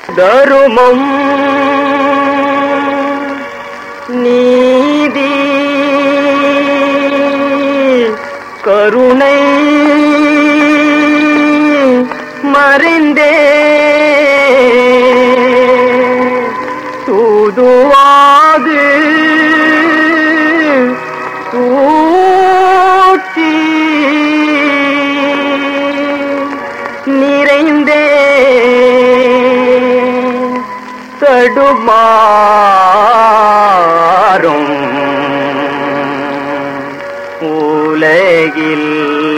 தருமம் நீதி கருணை மறைந்தே தூதுவாது தூட்டி நிறைந்தே தடுமாறும் உலகில்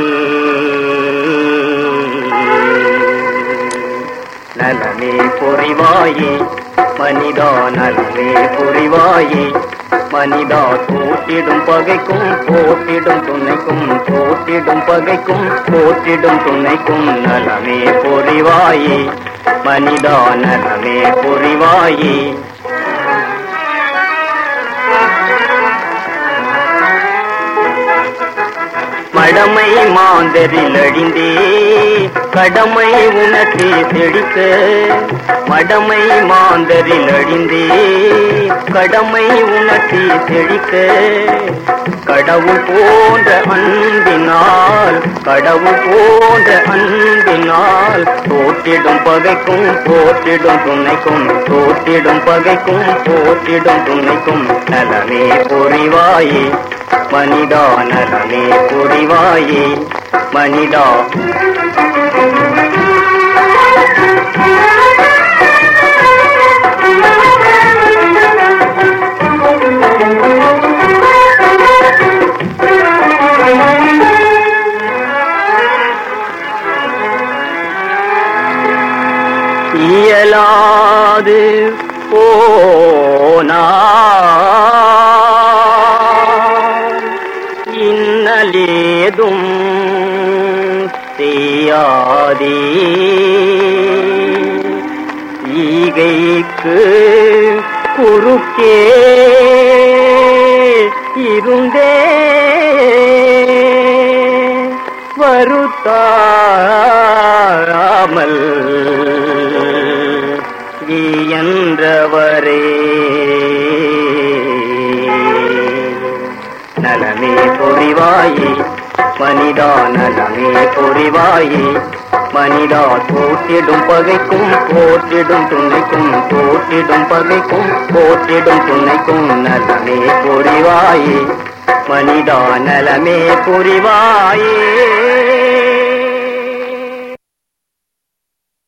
நலமே புரிவாயே மனிதா நலமே புரிவாயே மனிதா போட்டிடும் பகைக்கும் போட்டிடும் துணைக்கும் போட்டிடும் பகைக்கும் போட்டிடும் துணைக்கும் நலமே புரிவாயே மனிதா நலமே புரிவாயே மடமை மாந்தரில் அழிந்தே கடமை உனக்கே செழிக்க மடமை மாந்தரில் அழிந்தே கடமை உனக்கே செழிக்க கடவுள் போன்ற அன்பினால் கடவுள் போன்ற அன்பினால் தோற்றிடும் பகைக்கும் போற்றிடும் துணைக்கும் தோற்றிடும் பகைக்கும் போற்றிடும் துணைக்கும் நலமே புரிவாயே மனிதா நலமே புரிவாயே மனிதா இயலாது போனா இன்னலேதும் செய்யாதே ஈகைக்கு குறுக்கே இருந்தே வருத்தாமல் இயன்றவரே நலமே புரிவாயே மனிதா நலமே புரிவாயே மனிதா போற்றிடும் பகைக்கும் போற்றிடும் துணைக்கும் போற்றிடும் பகைக்கும் போற்றிடும் துணைக்கும் நலமே புரிவாயே மனிதா நலமே புரிவாயே